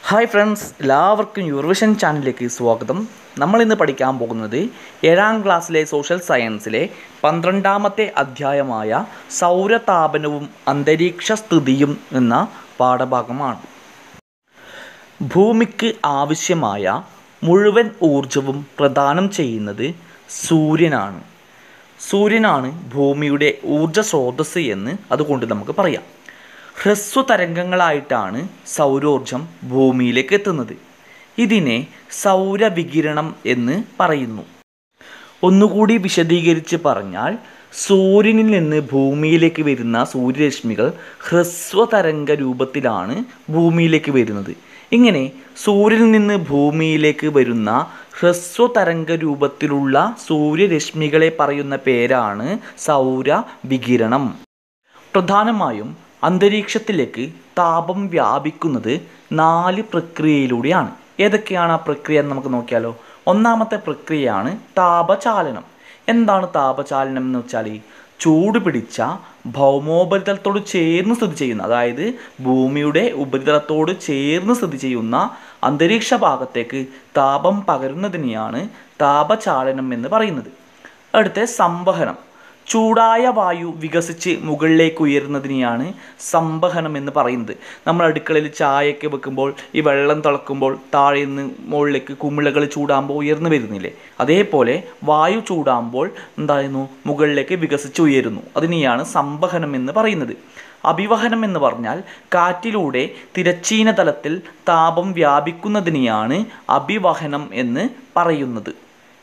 hi friends എല്ലാവർക്കും യൂർവിഷൻ ചാനലിലേക്ക് സ്വാഗതം നമ്മൾ ഇന്ന് പഠിക്കാൻ പോകുന്നത് ഏഴാം ക്ലാസ്സിലെ സോഷ്യൽ സയൻസിലെ പന്ത്രണ്ടാമത്തെ അധ്യായമായ സൗരതാപനവും അന്തരീക്ഷ സ്ഥിതിയും എന്ന പാഠഭാഗമാണ് ഭൂമിക്ക് ആവശ്യമായ മുഴുവൻ ഊർജവും പ്രദാനം ചെയ്യുന്നത് സൂര്യനാണ് സൂര്യനാണ് ഭൂമിയുടെ ഊർജ സ്രോതസ്സ് എന്ന് അതുകൊണ്ട് നമുക്ക് പറയാം ഹ്രസ്വ തരംഗങ്ങളായിട്ടാണ് സൗരോർജം ഭൂമിയിലേക്ക് എത്തുന്നത് ഇതിനെ സൗരവികിരണം എന്ന് പറയുന്നു ഒന്നുകൂടി വിശദീകരിച്ച് പറഞ്ഞാൽ സൂര്യനിൽ നിന്ന് ഭൂമിയിലേക്ക് വരുന്ന സൂര്യരശ്മികൾ ഹ്രസ്വ തരംഗ രൂപത്തിലാണ് ഭൂമിയിലേക്ക് വരുന്നത് ഇങ്ങനെ സൂര്യനിൽ നിന്ന് ഭൂമിയിലേക്ക് വരുന്ന ഹ്രസ്വ തരംഗ രൂപത്തിലുള്ള സൂര്യരശ്മികളെ പറയുന്ന പേരാണ് സൗരവികിരണം പ്രധാനമായും അന്തരീക്ഷത്തിലേക്ക് താപം വ്യാപിക്കുന്നത് നാല് പ്രക്രിയയിലൂടെയാണ് ഏതൊക്കെയാണ് ആ പ്രക്രിയ എന്ന് നമുക്ക് നോക്കിയാലോ ഒന്നാമത്തെ പ്രക്രിയയാണ് താപചാലനം എന്താണ് താപചാലനം എന്ന് വെച്ചാൽ ചൂട് പിടിച്ച ഭൗമോപരിതലത്തോട് ചേർന്ന് സ്ഥിതി ചെയ്യുന്ന അതായത് ഭൂമിയുടെ ഉപരിതലത്തോട് ചേർന്ന് സ്ഥിതി ചെയ്യുന്ന അന്തരീക്ഷ ഭാഗത്തേക്ക് താപം പകരുന്നതിനെയാണ് താപചാലനം എന്ന് പറയുന്നത് അടുത്ത സംവഹനം ചൂടായ വായു വികസിച്ച് മുകളിലേക്ക് ഉയരുന്നതിനെയാണ് സംവഹനം എന്ന് പറയുന്നത് നമ്മൾ അടുക്കളയിൽ ചായയൊക്കെ വെക്കുമ്പോൾ ഈ വെള്ളം തിളക്കുമ്പോൾ താഴെ നിന്ന് മുകളിലേക്ക് കുമിളകൾ ചൂടാകുമ്പോൾ ഉയർന്നു വരുന്നില്ലേ അതേപോലെ വായു ചൂടാകുമ്പോൾ എന്തായിരുന്നു മുകളിലേക്ക് വികസിച്ച് ഉയരുന്നു അതിനെയാണ് സംവഹനം എന്ന് പറയുന്നത് അഭിവഹനം എന്ന് പറഞ്ഞാൽ കാറ്റിലൂടെ തിരച്ചീന തലത്തിൽ താപം വ്യാപിക്കുന്നതിനെയാണ് അഭിവഹനം എന്ന് പറയുന്നത്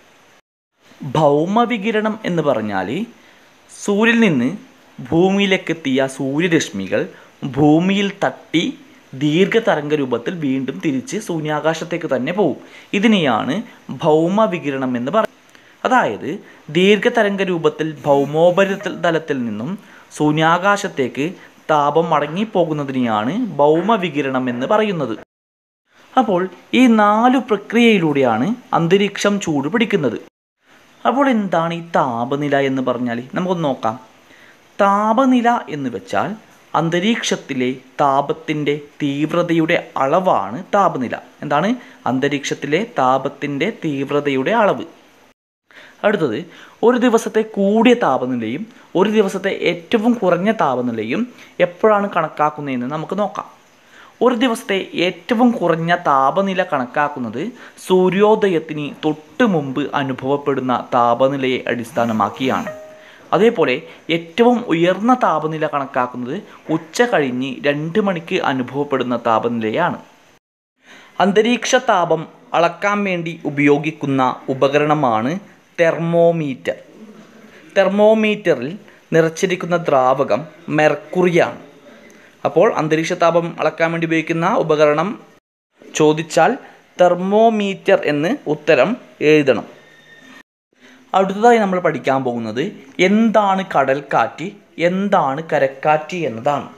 ഭൗമവികിരണം എന്ന് പറഞ്ഞാൽ സൂര്യനിൽ നിന്ന് ഭൂമിയിലേക്കെത്തിയ സൂര്യരശ്മികൾ ഭൂമിയിൽ തട്ടി ദീർഘതരംഗ രൂപത്തിൽ വീണ്ടും തിരിച്ച് ശൂന്യാകാശത്തേക്ക് തന്നെ പോകും ഇതിനെയാണ് ഭൗമവികിരണം എന്ന് പറയുന്നത് അതായത് ദീർഘതരംഗ രൂപത്തിൽ ഭൗമോപരിതലത്തിൽ നിന്നും ശൂന്യാകാശത്തേക്ക് താപം മടങ്ങിപ്പോകുന്നതിനെയാണ് ഭൗമവികിരണം എന്ന് പറയുന്നത് അപ്പോൾ ഈ നാലു പ്രക്രിയയിലൂടെയാണ് അന്തരീക്ഷം ചൂട് പിടിക്കുന്നത് അപ്പോൾ എന്താണ് ഈ താപനില എന്ന് പറഞ്ഞാൽ നമുക്കൊന്ന് നോക്കാം താപനില എന്ന് വെച്ചാൽ അന്തരീക്ഷത്തിലെ താപത്തിൻ്റെ തീവ്രതയുടെ അളവാണ് താപനില എന്താണ് അന്തരീക്ഷത്തിലെ താപത്തിൻ്റെ തീവ്രതയുടെ അളവ് അടുത്തത് ഒരു ദിവസത്തെ കൂടിയ താപനിലയും ഒരു ദിവസത്തെ ഏറ്റവും കുറഞ്ഞ താപനിലയും എപ്പോഴാണ് കണക്കാക്കുന്നതെന്ന് നമുക്ക് നോക്കാം ഒരു ദിവസത്തെ ഏറ്റവും കുറഞ്ഞ താപനില കണക്കാക്കുന്നത് സൂര്യോദയത്തിന് തൊട്ട് മുമ്പ് അനുഭവപ്പെടുന്ന താപനിലയെ അടിസ്ഥാനമാക്കിയാണ് അതേപോലെ ഏറ്റവും ഉയർന്ന താപനില കണക്കാക്കുന്നത് ഉച്ച കഴിഞ്ഞ് രണ്ട് മണിക്ക് അനുഭവപ്പെടുന്ന താപനിലയാണ് അന്തരീക്ഷ താപം അളക്കാൻ വേണ്ടി ഉപയോഗിക്കുന്ന ഉപകരണമാണ് തെർമോമീറ്റർ തെർമോമീറ്ററിൽ നിറച്ചിരിക്കുന്ന ദ്രാവകം മെർക്കുറിയാണ് അപ്പോൾ അന്തരീക്ഷ താപം അളക്കാൻ വേണ്ടി ഉപയോഗിക്കുന്ന ഉപകരണം ചോദിച്ചാൽ തെർമോമീറ്റർ എന്ന് ഉത്തരം എഴുതണം അടുത്തതായി നമ്മൾ പഠിക്കാൻ പോകുന്നത് എന്താണ് കടൽക്കാറ്റ് എന്താണ് കരക്കാറ്റ് എന്നതാണ്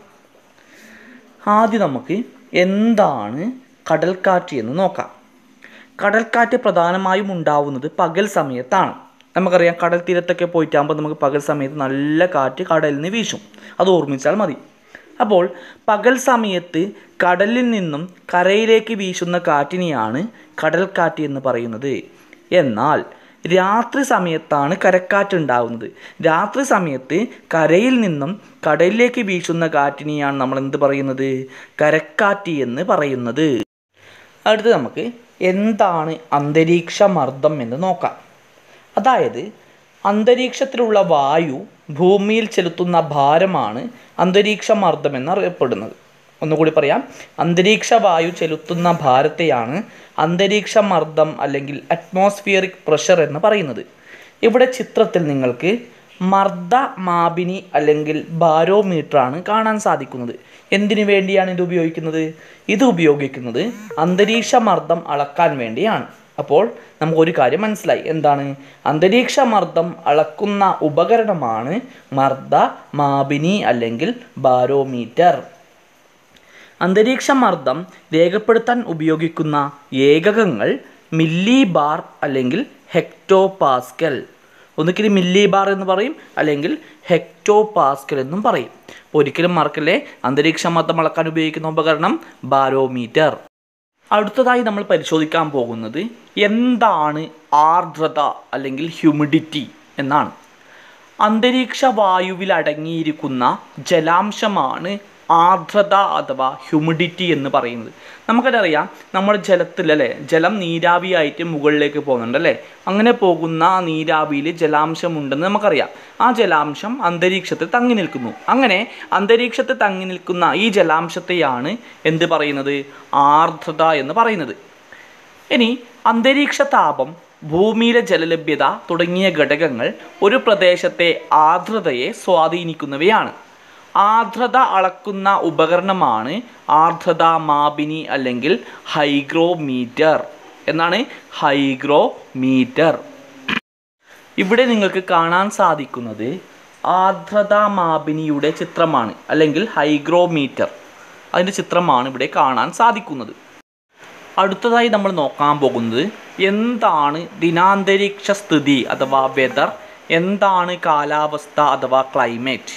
ആദ്യം നമുക്ക് എന്താണ് കടൽക്കാറ്റ് എന്ന് നോക്കാം കടൽക്കാറ്റ് പ്രധാനമായും ഉണ്ടാവുന്നത് പകൽ സമയത്താണ് നമുക്കറിയാം കടൽ തീരത്തൊക്കെ പോയിട്ടാകുമ്പോൾ നമുക്ക് പകൽ സമയത്ത് നല്ല കാറ്റ് കടലിൽ നിന്ന് വീശും അത് ഓർമ്മിച്ചാൽ മതി അപ്പോൾ പകൽ സമയത്ത് കടലിൽ നിന്നും കരയിലേക്ക് വീശുന്ന കാറ്റിനെയാണ് കടൽക്കാറ്റ് എന്ന് പറയുന്നത് എന്നാൽ രാത്രി സമയത്താണ് കരക്കാറ്റ് ഉണ്ടാകുന്നത് രാത്രി സമയത്ത് കരയിൽ നിന്നും കടലിലേക്ക് വീശുന്ന കാറ്റിനെയാണ് നമ്മൾ എന്ത് പറയുന്നത് കരക്കാറ്റ് എന്ന് പറയുന്നത് അടുത്ത് നമുക്ക് എന്താണ് അന്തരീക്ഷ മർദ്ദം എന്ന് നോക്കാം അതായത് അന്തരീക്ഷത്തിലുള്ള വായു ഭൂമിയിൽ ചെലുത്തുന്ന ഭാരമാണ് അന്തരീക്ഷ മർദ്ദം എന്നറിയപ്പെടുന്നത് ഒന്നുകൂടി പറയാം അന്തരീക്ഷ വായു ചെലുത്തുന്ന ഭാരത്തെയാണ് അന്തരീക്ഷ മർദ്ദം അല്ലെങ്കിൽ അറ്റ്മോസ്ഫിയറിക് പ്രഷർ എന്ന് പറയുന്നത് ഇവിടെ ചിത്രത്തിൽ നിങ്ങൾക്ക് മർദ്ദ മാപിനി അല്ലെങ്കിൽ ബാരോമീറ്ററാണ് കാണാൻ സാധിക്കുന്നത് എന്തിനു വേണ്ടിയാണ് ഇത് ഉപയോഗിക്കുന്നത് ഇത് ഉപയോഗിക്കുന്നത് അന്തരീക്ഷ മർദ്ദം അളക്കാൻ വേണ്ടിയാണ് അപ്പോൾ നമുക്കൊരു കാര്യം മനസ്സിലായി എന്താണ് അന്തരീക്ഷ മർദ്ദം അളക്കുന്ന ഉപകരണമാണ് മർദ്ദ മാപിനി അല്ലെങ്കിൽ ബാരോമീറ്റർ അന്തരീക്ഷ മർദ്ദം രേഖപ്പെടുത്താൻ ഉപയോഗിക്കുന്ന ഏകകങ്ങൾ മില്ലി ബാർ അല്ലെങ്കിൽ ഹെക്ടോ പാസ്കൽ ഒന്നുകിൽ മില്ലി ബാർ എന്ന് പറയും അല്ലെങ്കിൽ ഹെക്ടോ പാസ്കൽ എന്നും പറയും ഒരിക്കലും മറക്കല്ലേ അന്തരീക്ഷ മർദ്ദം അളക്കാൻ ഉപയോഗിക്കുന്ന ഉപകരണം ബാരോമീറ്റർ അടുത്തതായി നമ്മൾ പരിശോധിക്കാൻ പോകുന്നത് എന്താണ് ആർദ്രത അല്ലെങ്കിൽ ഹ്യൂമിഡിറ്റി എന്നാണ് അന്തരീക്ഷ വായുവിൽ അടങ്ങിയിരിക്കുന്ന ജലാംശമാണ് ആർദ്രത അഥവാ ഹ്യൂമിഡിറ്റി എന്ന് പറയുന്നത് നമുക്കതറിയാം നമ്മുടെ ജലത്തിൽ അല്ലേ ജലം നീരാവിയായിട്ട് മുകളിലേക്ക് പോകുന്നുണ്ട് അല്ലേ അങ്ങനെ പോകുന്ന ആ നീരാവിയിൽ ജലാംശമുണ്ടെന്ന് നമുക്കറിയാം ആ ജലാംശം അന്തരീക്ഷത്തിൽ തങ്ങി നിൽക്കുന്നു അങ്ങനെ അന്തരീക്ഷത്തിൽ തങ്ങി നിൽക്കുന്ന ഈ ജലാംശത്തെയാണ് എന്ത് പറയുന്നത് ആർദ്രത എന്ന് പറയുന്നത് ഇനി അന്തരീക്ഷ താപം ഭൂമിയിലെ ജലലഭ്യത തുടങ്ങിയ ഘടകങ്ങൾ ഒരു പ്രദേശത്തെ ആർദ്രതയെ സ്വാധീനിക്കുന്നവയാണ് ആർദ്രത അളക്കുന്ന ഉപകരണമാണ് ആർദ്രത മാപിനി അല്ലെങ്കിൽ ഹൈഗ്രോമീറ്റർ എന്നാണ് ഹൈഗ്രോമീറ്റർ ഇവിടെ നിങ്ങൾക്ക് കാണാൻ സാധിക്കുന്നത് ആർദ്രത മാപിനിയുടെ ചിത്രമാണ് അല്ലെങ്കിൽ ഹൈഗ്രോമീറ്റർ അതിൻ്റെ ചിത്രമാണ് ഇവിടെ കാണാൻ സാധിക്കുന്നത് അടുത്തതായി നമ്മൾ നോക്കാൻ പോകുന്നത് എന്താണ് ദിനാന്തരീക്ഷ സ്ഥിതി അഥവാ വെതർ എന്താണ് കാലാവസ്ഥ അഥവാ ക്ലൈമറ്റ്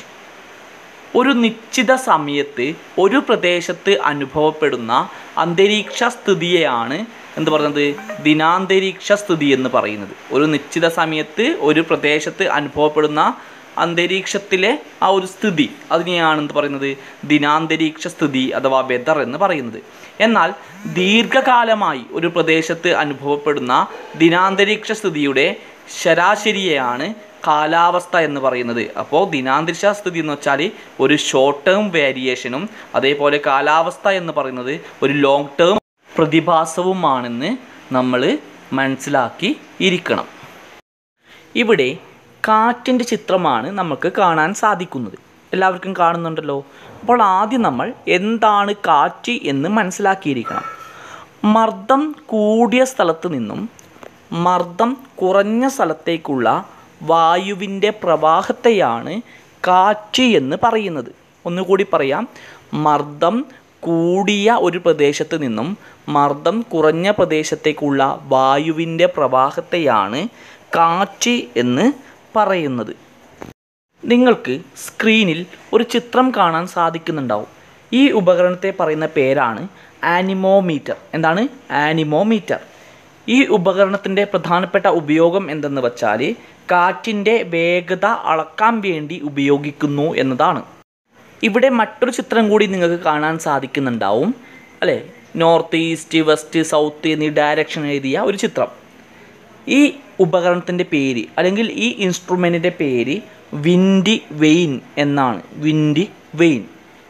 ഒരു നിശ്ചിത സമയത്ത് ഒരു പ്രദേശത്ത് അനുഭവപ്പെടുന്ന അന്തരീക്ഷ സ്ഥിതിയെയാണ് എന്ത് പറയുന്നത് ദിനാന്തരീക്ഷ സ്ഥിതി എന്ന് പറയുന്നത് ഒരു നിശ്ചിത സമയത്ത് ഒരു പ്രദേശത്ത് അനുഭവപ്പെടുന്ന അന്തരീക്ഷത്തിലെ ആ ഒരു സ്ഥിതി അതിനെയാണ് എന്ത് പറയുന്നത് ദിനാന്തരീക്ഷ സ്ഥിതി അഥവാ വെതർ എന്ന് പറയുന്നത് എന്നാൽ ദീർഘകാലമായി ഒരു പ്രദേശത്ത് അനുഭവപ്പെടുന്ന ദിനാന്തരീക്ഷ സ്ഥിതിയുടെ ശരാശരിയെയാണ് കാലാവസ്ഥ എന്ന് പറയുന്നത് അപ്പോൾ ദിനാന്തരീക്ഷ സ്ഥിതി എന്ന് വെച്ചാൽ ഒരു ഷോർട്ട് ടേം വേരിയേഷനും അതേപോലെ കാലാവസ്ഥ എന്ന് പറയുന്നത് ഒരു ലോങ് ടേം പ്രതിഭാസവുമാണെന്ന് നമ്മൾ മനസ്സിലാക്കി ഇരിക്കണം ഇവിടെ കാറ്റിൻ്റെ ചിത്രമാണ് നമുക്ക് കാണാൻ സാധിക്കുന്നത് എല്ലാവർക്കും കാണുന്നുണ്ടല്ലോ അപ്പോൾ ആദ്യം നമ്മൾ എന്താണ് കാറ്റ് എന്ന് മനസ്സിലാക്കിയിരിക്കണം മർദ്ദം കൂടിയ സ്ഥലത്ത് നിന്നും മർദ്ദം കുറഞ്ഞ സ്ഥലത്തേക്കുള്ള വായുവിൻ്റെ പ്രവാഹത്തെയാണ് കാറ്റ് എന്ന് പറയുന്നത് ഒന്നുകൂടി പറയാം മർദ്ദം കൂടിയ ഒരു പ്രദേശത്ത് നിന്നും മർദ്ദം കുറഞ്ഞ പ്രദേശത്തേക്കുള്ള വായുവിൻ്റെ പ്രവാഹത്തെയാണ് കാറ്റ് എന്ന് പറയുന്നത് നിങ്ങൾക്ക് സ്ക്രീനിൽ ഒരു ചിത്രം കാണാൻ സാധിക്കുന്നുണ്ടാവും ഈ ഉപകരണത്തെ പറയുന്ന പേരാണ് ആനിമോമീറ്റർ എന്താണ് ആനിമോമീറ്റർ ഈ ഉപകരണത്തിൻ്റെ പ്രധാനപ്പെട്ട ഉപയോഗം എന്തെന്ന് വെച്ചാൽ കാറ്റിൻ്റെ വേഗത അളക്കാൻ വേണ്ടി ഉപയോഗിക്കുന്നു എന്നതാണ് ഇവിടെ മറ്റൊരു ചിത്രം കൂടി നിങ്ങൾക്ക് കാണാൻ സാധിക്കുന്നുണ്ടാവും അല്ലേ നോർത്ത് ഈസ്റ്റ് വെസ്റ്റ് സൗത്ത് എന്നീ ഡയറക്ഷൻ എഴുതിയ ഒരു ചിത്രം ഈ ഉപകരണത്തിൻ്റെ പേര് അല്ലെങ്കിൽ ഈ ഇൻസ്ട്രുമെൻറ്റിൻ്റെ പേര് വിൻഡി വെയിൻ എന്നാണ് വിൻഡി വെയിൻ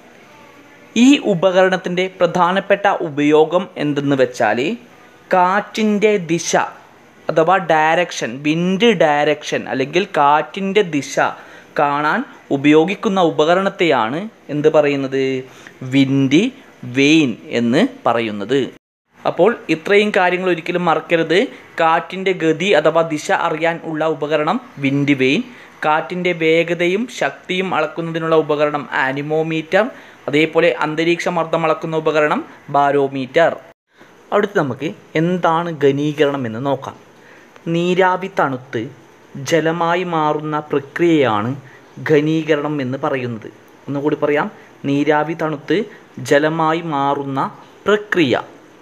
ഈ ഉപകരണത്തിൻ്റെ പ്രധാനപ്പെട്ട ഉപയോഗം എന്തെന്ന് വെച്ചാൽ കാറ്റിൻ്റെ ദിശ അഥവാ ഡയറക്ഷൻ വിൻഡ് ഡയറക്ഷൻ അല്ലെങ്കിൽ കാറ്റിൻ്റെ ദിശ കാണാൻ ഉപയോഗിക്കുന്ന ഉപകരണത്തെയാണ് എന്ത് പറയുന്നത് വിൻഡി വെയിൻ എന്ന് പറയുന്നത് അപ്പോൾ ഇത്രയും കാര്യങ്ങൾ ഒരിക്കലും മറക്കരുത് കാറ്റിൻ്റെ ഗതി അഥവാ ദിശ അറിയാൻ ഉള്ള ഉപകരണം വിൻഡ് വെയിൻ കാറ്റിൻ്റെ വേഗതയും ശക്തിയും അളക്കുന്നതിനുള്ള ഉപകരണം ആനിമോമീറ്റർ അതേപോലെ അന്തരീക്ഷ മർദ്ദം അളക്കുന്ന ഉപകരണം ബാരോമീറ്റർ അടുത്ത് നമുക്ക് എന്താണ് ഘനീകരണം എന്ന് നോക്കാം നീരാവി തണുത്ത് ജലമായി മാറുന്ന പ്രക്രിയയാണ് ഘനീകരണം എന്ന് പറയുന്നത് ഒന്നുകൂടി പറയാം നീരാവി തണുത്ത് ജലമായി മാറുന്ന പ്രക്രിയ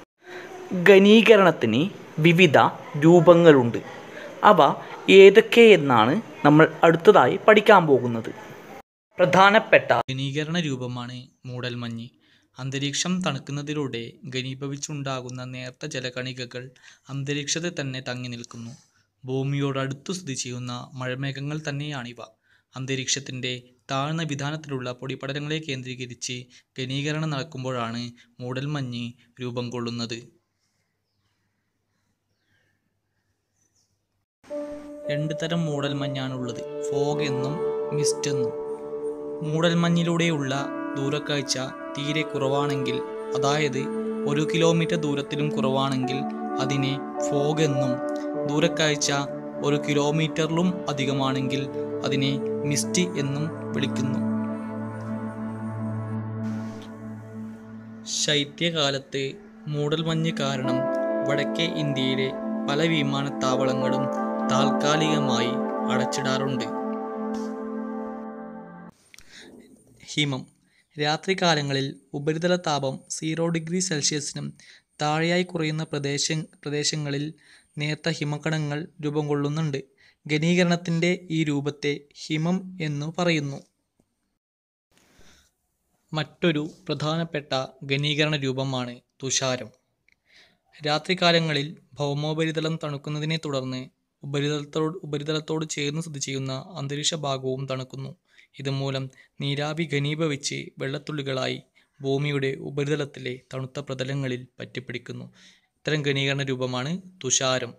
ഘനീകരണത്തിന് വിവിധ രൂപങ്ങളുണ്ട് അവ ഏതൊക്കെ എന്നാണ് നമ്മൾ അടുത്തതായി പഠിക്കാൻ പോകുന്നത് പ്രധാനപ്പെട്ട ഘനീകരണ രൂപമാണ് മൂടൽമഞ്ഞ് അന്തരീക്ഷം തണുക്കുന്നതിലൂടെ ഘനീഭവിച്ചുണ്ടാകുന്ന നേർത്ത ജലകണികകൾ അന്തരീക്ഷത്തിൽ തന്നെ തങ്ങി നിൽക്കുന്നു ഭൂമിയോടടുത്തു സ്ഥിതി ചെയ്യുന്ന മഴമേഘങ്ങൾ തന്നെയാണിവ അന്തരീക്ഷത്തിൻ്റെ താഴ്ന്ന വിധാനത്തിലുള്ള പൊടിപടലങ്ങളെ കേന്ദ്രീകരിച്ച് ഘനീകരണം നടക്കുമ്പോഴാണ് മൂടൽമഞ്ഞ് രൂപം കൊള്ളുന്നത് രണ്ട് തരം മൂടൽമഞ്ഞാണുള്ളത് ഫോഗ് എന്നും മിസ്റ്റ് എന്നും മൂടൽമഞ്ഞിലൂടെയുള്ള ദൂരക്കാഴ്ച തീരെ കുറവാണെങ്കിൽ അതായത് ഒരു കിലോമീറ്റർ ദൂരത്തിലും കുറവാണെങ്കിൽ അതിനെ ഫോഗ് എന്നും ദൂരക്കാഴ്ച ഒരു കിലോമീറ്ററിലും അധികമാണെങ്കിൽ അതിനെ മിസ്റ്റ് എന്നും വിളിക്കുന്നു ശൈത്യകാലത്ത് മൂടൽമഞ്ഞ് കാരണം വടക്കേ ഇന്ത്യയിലെ പല വിമാനത്താവളങ്ങളും താൽക്കാലികമായി അടച്ചിടാറുണ്ട് ഹിമം രാത്രികാലങ്ങളിൽ ഉപരിതല താപം സീറോ ഡിഗ്രി സെൽഷ്യസിനും താഴെയായി കുറയുന്ന പ്രദേശ പ്രദേശങ്ങളിൽ നേർത്ത ഹിമകണങ്ങൾ രൂപം കൊള്ളുന്നുണ്ട് ഘനീകരണത്തിൻ്റെ ഈ രൂപത്തെ ഹിമം എന്നു പറയുന്നു മറ്റൊരു പ്രധാനപ്പെട്ട ഘനീകരണ രൂപമാണ് തുഷാരം രാത്രികാലങ്ങളിൽ ഭൗമോപരിതലം തണുക്കുന്നതിനെ തുടർന്ന് ഉപരിതലത്തോട് ഉപരിതലത്തോട് ചേർന്ന് സ്ഥിതി ചെയ്യുന്ന അന്തരീക്ഷ ഭാഗവും തണുക്കുന്നു ഇതുമൂലം നീരാവി ഘനീഭവിച്ച് വെള്ളത്തുള്ളികളായി ഭൂമിയുടെ ഉപരിതലത്തിലെ തണുത്ത പ്രതലങ്ങളിൽ പറ്റിപ്പിടിക്കുന്നു ഇത്തരം ഘനീകരണ രൂപമാണ് തുഷാരം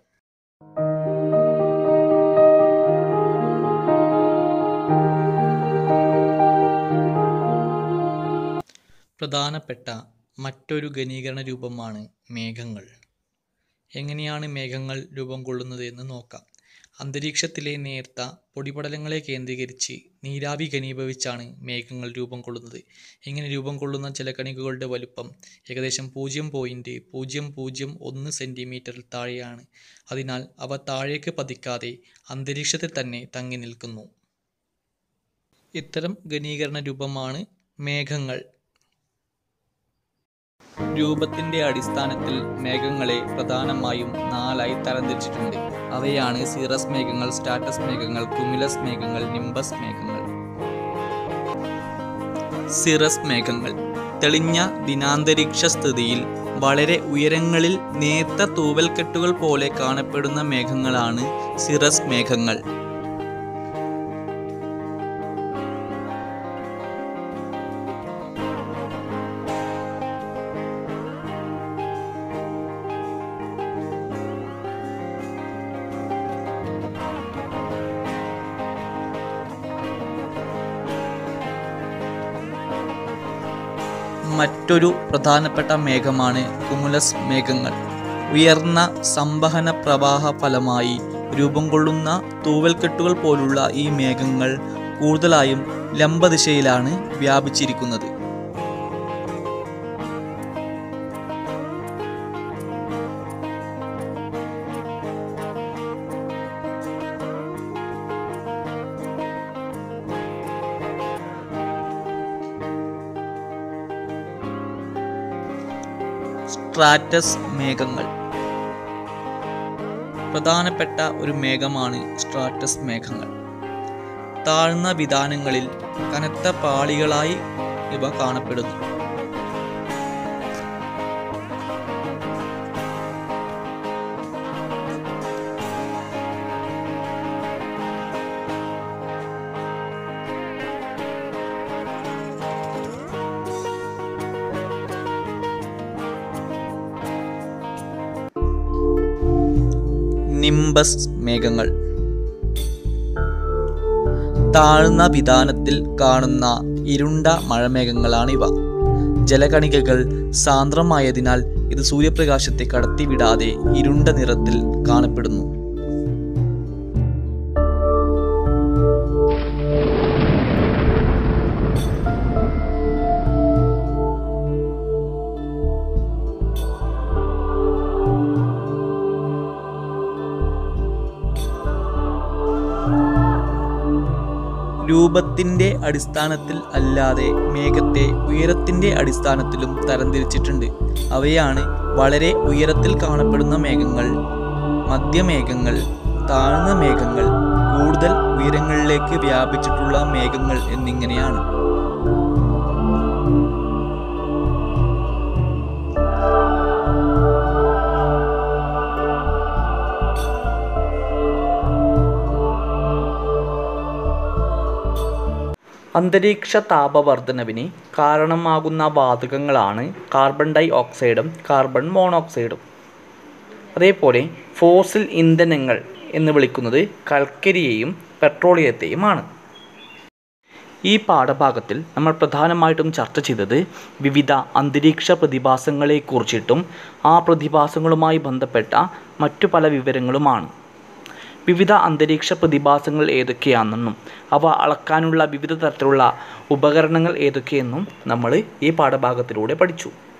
പ്രധാനപ്പെട്ട മറ്റൊരു ഘനീകരണ രൂപമാണ് മേഘങ്ങൾ എങ്ങനെയാണ് മേഘങ്ങൾ രൂപം കൊള്ളുന്നത് എന്ന് നോക്കാം അന്തരീക്ഷത്തിലെ നേർത്ത പൊടിപടലങ്ങളെ കേന്ദ്രീകരിച്ച് നീരാവി ഘനീഭവിച്ചാണ് മേഘങ്ങൾ രൂപം കൊള്ളുന്നത് ഇങ്ങനെ രൂപം കൊള്ളുന്ന ജലകണികകളുടെ വലുപ്പം ഏകദേശം പൂജ്യം പോയിൻറ്റ് പൂജ്യം പൂജ്യം ഒന്ന് സെൻറ്റിമീറ്ററിൽ താഴെയാണ് അതിനാൽ അവ താഴേക്ക് പതിക്കാതെ അന്തരീക്ഷത്തിൽ തന്നെ തങ്ങി നിൽക്കുന്നു ഇത്തരം ഘനീകരണ രൂപമാണ് മേഘങ്ങൾ രൂപത്തിൻ്റെ അടിസ്ഥാനത്തിൽ മേഘങ്ങളെ പ്രധാനമായും നാലായി തരംതിരിച്ചിട്ടുണ്ട് അവയാണ് സീറസ് മേഘങ്ങൾ സ്റ്റാറ്റസ് മേഘങ്ങൾ കുമിലസ് മേഘങ്ങൾ നിംബസ് മേഘങ്ങൾ സിറസ് മേഘങ്ങൾ തെളിഞ്ഞ ദിനാന്തരീക്ഷ സ്ഥിതിയിൽ വളരെ ഉയരങ്ങളിൽ നേർത്ത തൂവൽക്കെട്ടുകൾ പോലെ കാണപ്പെടുന്ന മേഘങ്ങളാണ് സിറസ് മേഘങ്ങൾ മറ്റൊരു പ്രധാനപ്പെട്ട മേഘമാണ് കുമുലസ് മേഘങ്ങൾ ഉയർന്ന സംവഹന പ്രവാഹ ഫലമായി രൂപം കൊള്ളുന്ന തൂവൽക്കെട്ടുകൾ പോലുള്ള ഈ മേഘങ്ങൾ കൂടുതലായും ലംബദിശയിലാണ് വ്യാപിച്ചിരിക്കുന്നത് സ്ട്രാറ്റസ് മേഘങ്ങൾ പ്രധാനപ്പെട്ട ഒരു മേഘമാണ് സ്ട്രാറ്റസ് മേഘങ്ങൾ താഴ്ന്ന വിധാനങ്ങളിൽ കനത്ത പാളികളായി ഇവ കാണപ്പെടുന്നു നിംബസ് മേഘങ്ങൾ താഴ്ന്ന വിധാനത്തിൽ കാണുന്ന ഇരുണ്ട മഴമേഘങ്ങളാണിവ ജലകണികകൾ സാന്ദ്രമായതിനാൽ ഇത് സൂര്യപ്രകാശത്തെ കടത്തിവിടാതെ ഇരുണ്ട നിറത്തിൽ കാണപ്പെടുന്നു രൂപത്തിൻ്റെ അടിസ്ഥാനത്തിൽ അല്ലാതെ മേഘത്തെ ഉയരത്തിൻ്റെ അടിസ്ഥാനത്തിലും തരംതിരിച്ചിട്ടുണ്ട് അവയാണ് വളരെ ഉയരത്തിൽ കാണപ്പെടുന്ന മേഘങ്ങൾ മധ്യമേഘങ്ങൾ താഴ്ന്ന മേഘങ്ങൾ കൂടുതൽ ഉയരങ്ങളിലേക്ക് വ്യാപിച്ചിട്ടുള്ള മേഘങ്ങൾ എന്നിങ്ങനെയാണ് അന്തരീക്ഷ താപവർദ്ധനവിന് കാരണമാകുന്ന വാതകങ്ങളാണ് കാർബൺ ഡൈ ഓക്സൈഡും കാർബൺ മോണോക്സൈഡും അതേപോലെ ഫോസിൽ ഇന്ധനങ്ങൾ എന്ന് വിളിക്കുന്നത് കൽക്കരിയെയും പെട്രോളിയത്തെയുമാണ് ഈ പാഠഭാഗത്തിൽ നമ്മൾ പ്രധാനമായിട്ടും ചർച്ച ചെയ്തത് വിവിധ അന്തരീക്ഷ പ്രതിഭാസങ്ങളെക്കുറിച്ചിട്ടും ആ പ്രതിഭാസങ്ങളുമായി ബന്ധപ്പെട്ട മറ്റു പല വിവരങ്ങളുമാണ് വിവിധ അന്തരീക്ഷ പ്രതിഭാസങ്ങൾ ഏതൊക്കെയാണെന്നും അവ അളക്കാനുള്ള വിവിധ തരത്തിലുള്ള ഉപകരണങ്ങൾ ഏതൊക്കെയെന്നും നമ്മൾ ഈ പാഠഭാഗത്തിലൂടെ പഠിച്ചു